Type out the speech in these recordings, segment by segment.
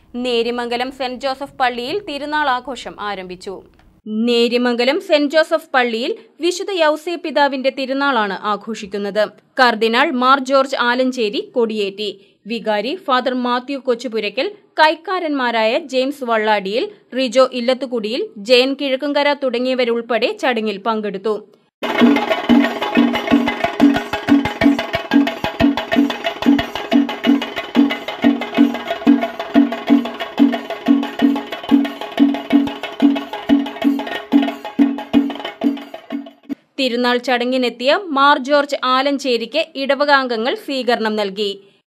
Nerimangalam saint Joseph പള്ളിയിൽ തിരുനാൾ ആഘോഷം ആരംഭിച്ചു നേരിമംഗലം സെന്റ് ജോസഫ് പള്ളിയിൽ വിശുദ്ധ യൗസേ പിതാവിന്റെ തിരുനാളാണ് ആഘോഷിക്കുന്നത് കർദിനാൾ മാർ ജോർജ് ആലഞ്ചേരി കൊടിയേറ്റി വികാരി ഫാദർ മാത്യു കൊച്ചുപുരയ്ക്കൽ കൈക്കാരന്മാരായ ജെയിംസ് വള്ളാടിയിൽ റിജോ ഇല്ലത്തുകുടിയിൽ ജയൻ കിഴക്കുംകര തുടങ്ങിയവരുൾപ്പെടെ ചടങ്ങിൽ പങ്കെടുത്തു തിരുനാൾ ചടങ്ങിനെത്തിയ മാർ ജോർജ് ആലഞ്ചേരിക്ക് ഇടവകാംഗങ്ങൾ സ്വീകരണം നൽകി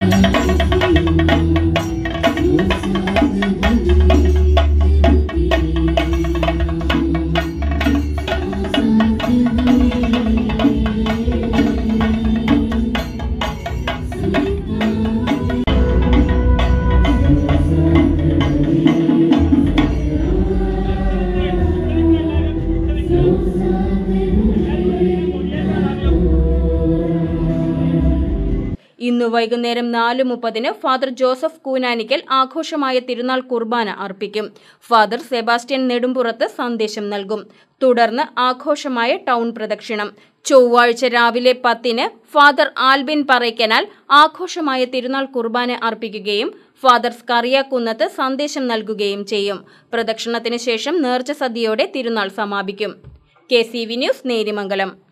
ഇന്നു വൈകുന്നേരം നാല് മുപ്പതിന് ഫാദർ ജോസഫ് കൂനാനിക്കൽ ആഘോഷമായ തിരുനാൾ കുർബാന അർപ്പിക്കും ഫാദർ സെബാസ്റ്റ്യൻ നെടുമ്പുറത്ത് സന്ദേശം നൽകും തുടർന്ന് ആഘോഷമായ ടൗൺ പ്രദക്ഷിണം ചൊവ്വാഴ്ച രാവിലെ പത്തിന് ഫാദർ ആൽബിൻ പറയ്ക്കനാൽ ആഘോഷമായ തിരുനാൾ കുർബാന അർപ്പിക്കുകയും ഫാദർ സ്കറിയാക്കുന്നത്ത് സന്ദേശം നൽകുകയും ചെയ്യും പ്രദക്ഷിണത്തിന് ശേഷം നേർച്ച സദ്യയോടെ തിരുനാൾ സമാപിക്കും K C V news Nerimangalam